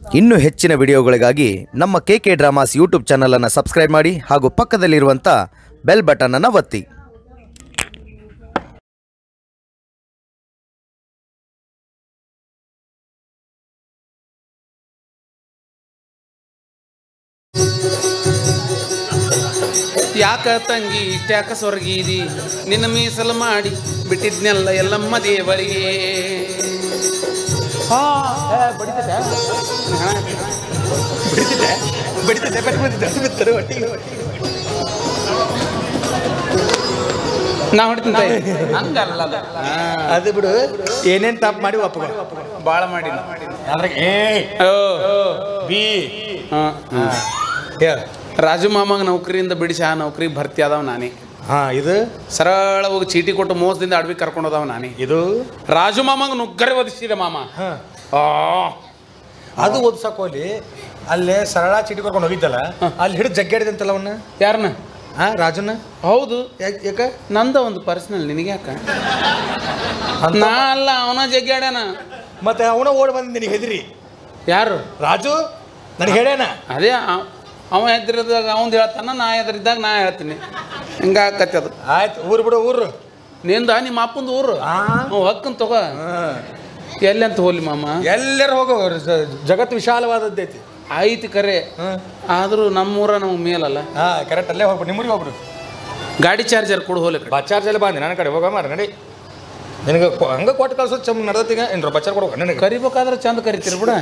ಇನ್ನೂ ಹೆಚ್ಚಿನ ವಿಡಿಯೋಗಳಿಗಾಗಿ ನಮ್ಮ ಕೆ ಕೆ ಡ್ರಾಮಾಸ್ ಯೂಟ್ಯೂಬ್ ಚಾನಲನ್ನು ಸಬ್ಸ್ಕ್ರೈಬ್ ಮಾಡಿ ಹಾಗೂ ಪಕ್ಕದಲ್ಲಿರುವಂಥ ಬೆಲ್ ಬಟನನ್ನು ಒತ್ತಿ ಯಾಕ ತಂಗಿ ಇಷ್ಟ್ಯಾಕ ಸ್ವರ್ಗೀದಿ ನಿನ್ನ ಮೀಸಲು ಮಾಡಿ ಬಿಟ್ಟಿದ್ನೆಲ್ಲ ಎಲ್ಲಮ್ಮ ದೇವರಿಗೆ ಹಾ, ಏ, ಬಡಿತೈತೆ? ಹಣ ಬಡಿತೈತೆ? ಬಡಿತೈತೆ, ಪೆಟ್ಟು ಬಡಿತೈತೆ, ಅದು ಬಿತ್ತರು ಹೊಟ್ಟಿಗೆ. ನಾ ಹೊಡಿತೀನಿ ತಾಯಿ. ಹಂಗಲ್ಲ ಅದು. ಅದು ಬಿಡು ಏನೇನ್ ತಪ್ಪು ಮಾಡಿ ಒಪ್ಪಗ ಬಾಳ ಮಾಡಿನ ಅದ್ರಾಗ ಏ ಓ ಬಿ ಹಾ, ಹಾ. ಹೇಳ ರಾಜು ಮಾಮಗ ನೌಕರಿಯಿಂದ ಬಿಡಿಸಿ ಆ ನೌಕರಿಗೆ ಭರ್ತಿ ಆದವ ನಾನೇ ಹಾ ಇದು ಸರಳ ಹೋಗಿ ಚೀಟಿ ಕೊಟ್ಟು ಮೋಸದಿಂದ ಅಡವಿ ಕರ್ಕೊಂಡು ಹೋದವ ನಾನೇ ಇದು ರಾಜು ಮಾಮಗ ನುಗ್ಗರೆ ಒದಿಸಿದೆ ಮಾಮ ಹಾ ಆ ಅದು ಓದ್ಸಕೋಲಿ ಅಲ್ಲೇ ಸರಳ ಚೀಟಿ ಕರ್ಕೊಂಡು ಹೋಗಿದ್ದಲ್ಲ ಅಲ್ಲಿ ಹಿಡಿದು ಜಗ್ಗಾಡಿದಂತಲ್ಲ ಅವನ್ನ ಯಾರನ್ನ ಹಾ ರಾಜನ್ನ ಹೌದು ಯಾಕ್- ಯಾಕ ನಂದ ಒಂದು ಪರ್ಸನಲ್ ನಿನಗೆ ಯಾಕ ಅಂತ- ನಾ ಅಲ್ಲ ಅವನ ಜಗ್ಗಾಡ್ಯಾನ ಮತ್ತೆ ಅವನ ಓಡ್ ಬಂದ್ ನಿನಗೆ ಹೆದ್ರಿ ಯಾರು ರಾಜು ನನಗೆ ಹೇಳ್ಯಾನ ಅದೇ ಅವ- ಅವ ಎದ್ರಿದಾಗ ಅವನ್ ಹೇಳ್ತಾನ ನಾ ಎದ್ರಿದ್ದಾಗ ನಾ ಹೇಳ್ತೀನಿ ಹಿಂಗಾಕತಿ ಅದು ಆಯ್ತು ಊರು ಬಿಡು ಊರು ನಿಂದ ನಿಮ್ಮ ಅಪ್ಪಂದು ಊರು ಆ. ಹ್ಞೂ ಹೊಕ್ಕನ್ ತಗೋ ಎಲ್ಲಿ ಅಂತ ಹೋಗ್ಲಿ ಮಾಮ ಎಲ್ಲರೂ ಹೋಗೋ ಜಗತ್ತು ವಿಶಾಲವಾದದ್ದೈತಿ ಐತಿ ಕರೆ ಹ್ಮ್ ಆದರೂ ನಮ್ಮೂರ ನಮ್ಗೆ ಮೇಲಲ್ಲ ಹಾ ಕರೆಕ್ಟ್ ಅಲ್ಲೇ ಹೋಗ್ಬಿಡು ನಿಮ್ಮೂರಿಗೆ ಹೋಗ್ಬಿಡು ಗಾಡಿ ಚಾರ್ಜರ್ ಕೊಡು ಹೋಗ್ಲಿ ಕಡೆ ಬಚ್ಚಾರ್ಜ್ ಎಲ್ಲ ಬಂದೆ ನನ್ನ ಕಡೆ ಹೋಗ ಮಾರ ನಡಿ ನಿನಗೆ ಕೊ- ಹಂಗ ಕೊಟ್ಟು ಕಳ್ಸೋದು ಚಮ್ ನಡ್ದತ್ತೀಗ ಏನ್ರ ಬಚ್ಚಾರ್ ಕೊಡ್ಬೇಕು ನನಗೆ ಕರಿಬೇಕಾದ್ರೆ ಚಂದ ಕರಿತೀರಿ ಬಿಡ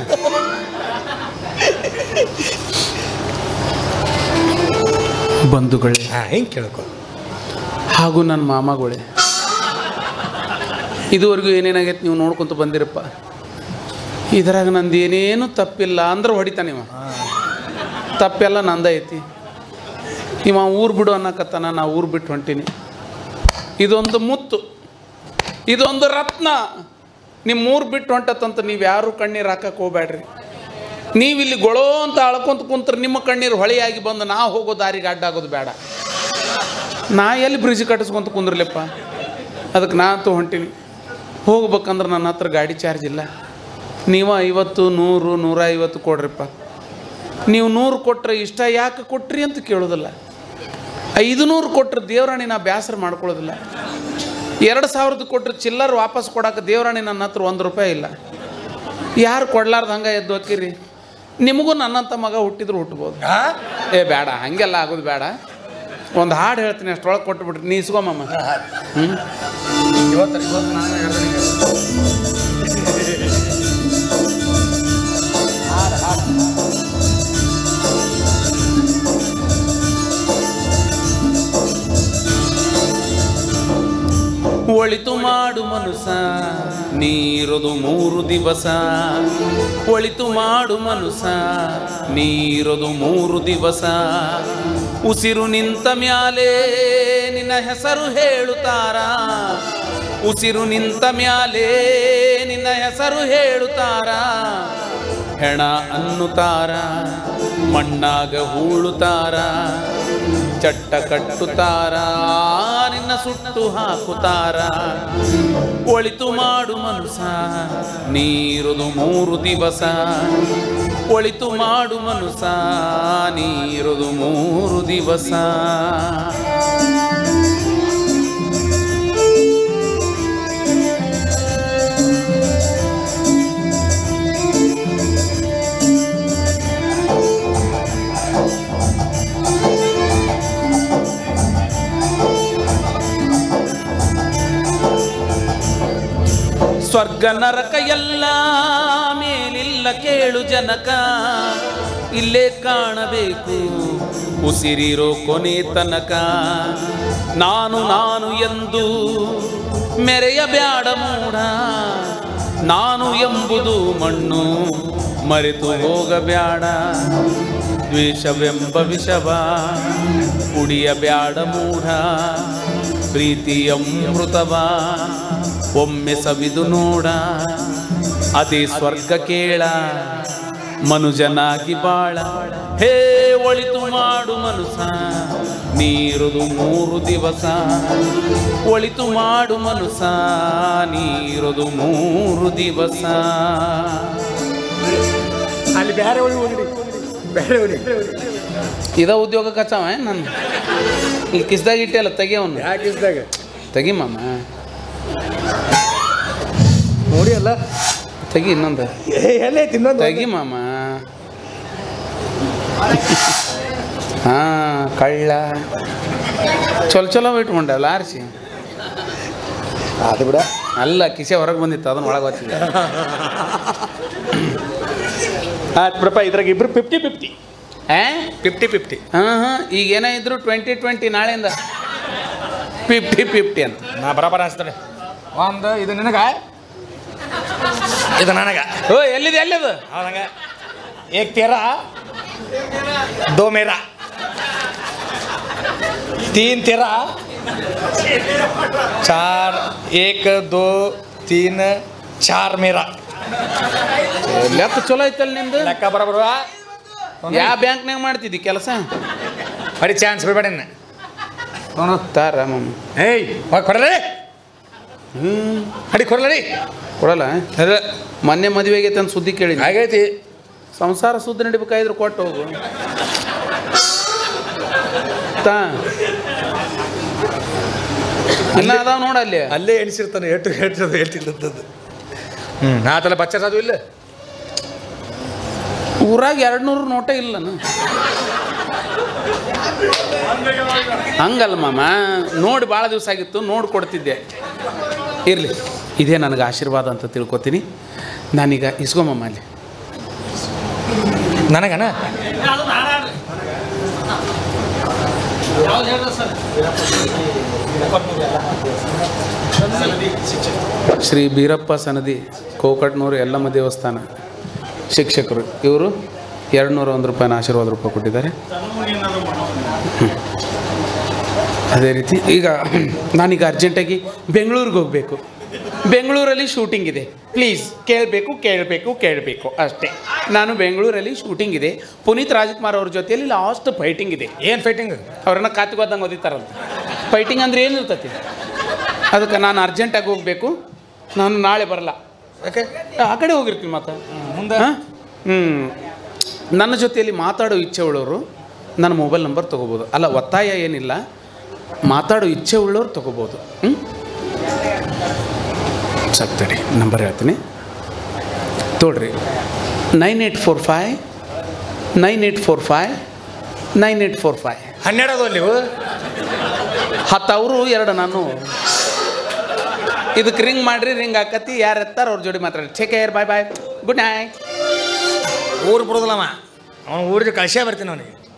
ಬಂಧುಗಳೇ ಹಾಂ ಹಿಂಗೆ ಕೇಳ್ಕೊ ಹಾಗೂ ನನ್ನ ಮಾಮಗಳೇ ಇದುವರೆಗೂ ಏನೇನಾಗೈತೆ ನೀವು ನೋಡ್ಕೊಂತ ಬಂದಿರಪ್ಪ ಇದ್ರಾಗ ನಂದು ಏನೇನು ತಪ್ಪಿಲ್ಲ ಅಂದ್ರೆ ಹೊಡಿತಾನೆ ಇವ ತಪ್ಪೆಲ್ಲ ನಂದ ಐತಿ ಇವ ಊರು ಬಿಡು ಅನ್ನಕತ್ತಾನ ನಾ ಊರು ಬಿಟ್ಟು ಹೊಂಟೀನಿ ಇದೊಂದು ಮುತ್ತು ಇದೊಂದು ರತ್ನ ನಿಮ್ಮ ಊರು ಬಿಟ್ಟು ಹೊಂಟತ್ತಂತ ನೀವು ಯಾರು ಕಣ್ಣೀರು ಹಾಕಕ್ಕೆ ಹೋಗ್ಬೇಡ್ರಿ ನೀವು ಇಲ್ಲಿ ಗೊಳೋ ಅಂತ ಅಳ್ಕೊಂತ ಕುಂತ್ರೆ ನಿಮ್ಮ ಕಣ್ಣೀರು ಹೊಳೆಯಾಗಿ ಬಂದು ನಾ ಹೋಗೋ ದಾರಿಗೆ ಅಡ್ಡಾಗೋದು ಬೇಡ ನಾ ಎಲ್ಲಿ ಬ್ರಿಡ್ಜ್ ಕಟ್ಟಿಸ್ಕೊಂತ ಕುಂದ್ರಲಿಪ್ಪ ಅದಕ್ಕೆ ನಾ ಅಂತೂ ಹೊಂಟೀನಿ ಹೋಗ್ಬೇಕಂದ್ರೆ ನನ್ನ ಹತ್ರ ಗಾಡಿ ಚಾರ್ಜ್ ಇಲ್ಲ ನೀವು ಐವತ್ತು ನೂರು ನೂರ ಐವತ್ತು ಕೊಡ್ರಿಪ್ಪ ನೀವು ನೂರು ಕೊಟ್ಟರೆ ಇಷ್ಟ ಯಾಕೆ ಕೊಟ್ರಿ ಅಂತ ಕೇಳೋದಿಲ್ಲ ಐದು ನೂರು ಕೊಟ್ಟರೆ ದೇವರಾಣಿ ನಾ ಬೇಸರ ಮಾಡ್ಕೊಳ್ಳೋದಿಲ್ಲ ಎರಡು ಸಾವಿರದ ಕೊಟ್ಟರೆ ಚಿಲ್ಲರ್ ವಾಪಸ್ ಕೊಡಕ್ಕೆ ದೇವರಾಣಿ ನನ್ನ ಹತ್ರ ಒಂದು ರೂಪಾಯಿ ಇಲ್ಲ ಯಾರು ಕೊಡ್ಲಾರ್ದು ಹಂಗೆ ಎದ್ದು ಹೋಕ್ಕಿರಿ ನಿಮಗೂ ನನ್ನಂಥ ಮಗ ಹುಟ್ಟಿದ್ರು ಹುಟ್ಬೋದು ಹಾಂ ಏ ಬೇಡ ಹಂಗೆಲ್ಲ ಆಗೋದು ಬೇಡ ಒಂದು ಹಾಡು ಹೇಳ್ತೀನಿ ಅಷ್ಟೊಳಗೆ ಕೊಟ್ಬಿಟ್ರಿ ನೀ ಇಸ್ಕೊಮಮ್ಮ ಹ್ಞೂ ಇವತ್ತು ಇವತ್ತು ನಾನು ಹೇಳ್ತೀನಿ. ಒಳಿತು ಮಾಡು ಮನುಸ ನೀರದು ಮೂರು ದಿವಸ ಒಳಿತು ಮಾಡು ಮನುಸ ನೀರದು ಮೂರು ದಿವಸ ಉಸಿರು ನಿಂತ ಮ್ಯಾಲೆ ನಿನ್ನ ಹೆಸರು ಹೇಳುತ್ತಾರ ಉಸಿರು ನಿಂತ ಮ್ಯಾಲೆ ನಿನ್ನ ಹೆಸರು ಹೇಳುತ್ತಾರ ಹೆಣ ಅನ್ನುತ್ತಾರ ಮಣ್ಣಾಗ ಹೂಳುತ್ತಾರ ಚಟ್ಟ ಕಟ್ಟುತ್ತಾರ ನಿನ್ನ ಸುಟ್ಟು ಹಾಕುತ್ತಾರ ಒಳಿತು ಮಾಡು ಮನುಸ ನೀರುದು ಮೂರು ದಿವಸ ಒಳಿತು ಮಾಡು ಮನುಸ ನೀರುದು ಮೂರು ದಿವಸ ಸ್ವರ್ಗ ನರಕ ಎಲ್ಲ ಮೇಲಿಲ್ಲ ಕೇಳು ಜನಕ ಇಲ್ಲೇ ಕಾಣಬೇಕು ಉಸಿರಿರೋ ಕೊನೆ ತನಕ ನಾನು ನಾನು ಎಂದು ಮೆರೆಯ ಬ್ಯಾಡ ಮೂಢ ನಾನು ಎಂಬುದು ಮಣ್ಣು ಮರೆತು ಹೋಗಬ್ಯಾಡ ದ್ವೇಷವೆಂಬ ವಿಷವ ಕುಡಿಯ ಬ್ಯಾಡ ಮೂಢ ಪ್ರೀತಿ ಅಮೃತವ ಒಮ್ಮೆ ಸವಿದು ನೋಡ ಅದೇ ಸ್ವರ್ಗ ಕೇಳ ಮನುಜನಾಗಿ ಬಾಳ ಹೇ ಒಳಿತು ಮಾಡು ಮನುಸ ನೀರುದು ಮೂರು ದಿವಸ ಒಳಿತು ಮಾಡು ಮನುಸ ನೀರುದು ಮೂರು ದಿವಸ ಅಲ್ಲಿ ಬೇರೆ ಒಳಗೆ ಹೋಗಿ ಬೇರೆ ಒಳಗೆ ಇದ ಉದ್ಯೋಗ ಕಚ್ಚಾವ ನಾನು ಇಲ್ಲಿ ಕಿಸ್ದಾಗ ಇಟ್ಟೆಲ್ಲ ತೆಗಿಯವನು ಯಾಕೆ ಇದ್ದಾಗ ತೆಗಿ ಮಾಮ ನೋಡಿ ಅಲ್ಲ ತೆಗಿ ಇನ್ನೊಂದು ಏ ಎಲ್ಲೇ ತಿನ್ನೋದು ತೆಗಿ ಮಾಮ ಹಾ ಕಳ್ಳ ಚಲೋ ಚಲೋ ಇಟ್ಕೊಂಡಲ್ಲ ಆರಿಸಿ ಅದು ಬಿಡ ಅಲ್ಲ ಕಿಸೆ ಹೊರಗೆ ಬಂದಿತ್ತು ಅದನ್ನ ಒಳಗೆ ಹೋಗ್ತಿದ್ದೆ ಆಯ್ತು ಬಿಡಪ್ಪ ಇದ್ರಾಗ ಇಬ್ರು ಫಿಫ್ಟಿ ಫಿಫ್ಟಿ ಏ ಫಿಫ್ಟಿ ಫಿಫ್ಟಿ ಹಾಂ ಹಾಂ ಈಗ ಏನೇ ಇದ್ರು ಟ್ವೆಂಟಿ ಟ್ವೆಂಟಿ ನಾಳೆಯಿಂದ ಫಿಫ್ಟಿ ಫಿಫ್ಟಿ ಅಂತ ನಾ ಬರಾಬರ ಅನ್ಸ್ತಾರೆ ಒಂದು ಇದು ನಿನಗ ಇದು ನನಗ ಓ ಎಲ್ಲಿದೆ ಎಲ್ಲಿದು ಹೌದಂಗ ಏಕ್ तेरा दो मेरा तीन तेरा चार एक दो तीन चार मेरा ಲೆಕ್ಕ ಚಲೋ ಐತಲ್ಲ ನಿಂದು ಲೆಕ್ಕ ಬರಬರು ಯಾವ ಬ್ಯಾಂಕ್ನಾಗ ಮಾಡ್ತಿದ್ದಿ ಕೆಲಸ ಬರೀ ಚಾನ್ಸ್ ಬಿಡಬೇಡ ತಾರ ಮಮ್ಮ ಏಯ್ ಹೋಗಿ ಕೊಡಲಿ ಹ್ಞೂ ಅಡಿ ಕೊಡಲಿ ಕೊಡಲ್ಲ ಮೊನ್ನೆ ಮದುವೆ ಆಗೈತೆ ಅಂತ ಸುದ್ದಿ ಕೇಳಿ ಆಗೈತಿ ಸಂಸಾರ ಸುದ್ದಿ ನಡಿಬೇಕಾಗಿದ್ರು ಕೊಟ್ಟು ಹೋಗು ತಾ ಇನ್ನ ಅದಾವ ನೋಡ ಅಲ್ಲಿ ಅಲ್ಲೇ ಎಣಿಸಿರ್ತಾನೆ ಏಟು ಏಟು ಹೇಳ್ತಿಲ್ಲದ್ದು ಹ್ಞೂ ಆತಲ್ಲ ಬಚ್ಚರ್ ಅದು ಇಲ್ಲ ಊರಾಗ ಎರಡು ನೂರು ನೋಟ ಇಲ್ಲನ ಹಂಗಲ್ಲ ಮಾಮ ನೋಡಿ ಭಾಳ ದಿವಸ ಆಗಿತ್ತು ನೋಡಿ ಕೊಡ್ತಿದ್ದೆ ಇರಲಿ ಇದೇ ನನಗೆ ಆಶೀರ್ವಾದ ಅಂತ ತಿಳ್ಕೊತೀನಿ ನಾನೀಗ ಇಸ್ಕೊಂಬಮ್ಮ ಅಲ್ಲಿ ನನಗನ ಶ್ರೀ ಬೀರಪ್ಪ ಸನದಿ ಕೋಕಟ್ನೂರು ಯಲ್ಲಮ್ಮ ದೇವಸ್ಥಾನ ಶಿಕ್ಷಕರು ಇವರು ಎರಡು ನೂರ ಒಂದು ರೂಪಾಯಿನ ಆಶೀರ್ವಾದ ರೂಪಾಯಿ ಕೊಟ್ಟಿದ್ದಾರೆ ಹ್ಮ್. ಅದೇ ರೀತಿ ಈಗ ನಾನೀಗ ಅರ್ಜೆಂಟಾಗಿ ಬೆಂಗಳೂರಿಗೆ ಹೋಗಬೇಕು ಬೆಂಗಳೂರಲ್ಲಿ ಶೂಟಿಂಗ್ ಇದೆ ಪ್ಲೀಸ್ ಕೇಳಬೇಕು ಕೇಳಬೇಕು ಕೇಳಬೇಕು ಅಷ್ಟೇ ನಾನು ಬೆಂಗಳೂರಲ್ಲಿ ಶೂಟಿಂಗ್ ಇದೆ ಪುನೀತ್ ರಾಜ್ಕುಮಾರ್ ಅವ್ರ ಜೊತೆಯಲ್ಲಿ ಲಾಸ್ಟ್ ಫೈಟಿಂಗ್ ಇದೆ ಏನು ಫೈಟಿಂಗ್ ಅವ್ರನ್ನ ಕಾತ್ಕೋದಂಗೆ ಓದಿತಾರಂತ ಫೈಟಿಂಗ್ ಅಂದ್ರೆ ಏನಿರ್ತತಿ ಅದಕ್ಕೆ ನಾನು ಅರ್ಜೆಂಟಾಗಿ ಹೋಗಬೇಕು ನಾನು ನಾಳೆ ಬರಲ್ಲ ಯಾಕೆ ಆ ಕಡೆ ಹೋಗಿರ್ತೀನಿ ಮತ್ತೆ ಮುಂದೆ ಹ್ಞೂ ನನ್ನ ಜೊತೆಯಲ್ಲಿ ಮಾತಾಡೋ ಇಚ್ಛೆ ಉಳ್ಳವರು ನನ್ನ ಮೊಬೈಲ್ ನಂಬರ್ ತೊಗೋಬೋದು ಅಲ್ಲ ಒತ್ತಾಯ ಏನಿಲ್ಲ ಮಾತಾಡೋ ಇಚ್ಛೆ ಉಳ್ಳವ್ರು ತೊಗೋಬೋದು ಹ್ಞೂ ಸಕ್ತಡಿ ನಂಬರ್ ಹೇಳ್ತೀನಿ ತೋಡ್ರಿ nine eight four five nine eight four five nine eight four five ಹನ್ನೆರಡು ನೀವು ಹತ್ತು ಅವರು ಎರಡು ನಾನು ಇದಕ್ಕೆ ರಿಂಗ್ ಮಾಡ್ರಿ ರಿಂಗ್ ಹಾಕತಿ ಯಾರು ಎತ್ತಾರ ಅವ್ರ ಜೋಡಿ ಮಾತಾಡಿ take care bye bye good night ಊರು ಬರೋದಿಲ್ಲವ ಅವ್ನು ಊರಿಗೆ ಕಳ್ಸೇ ಬರ್ತೀನಿ ಅವನಿಗೆ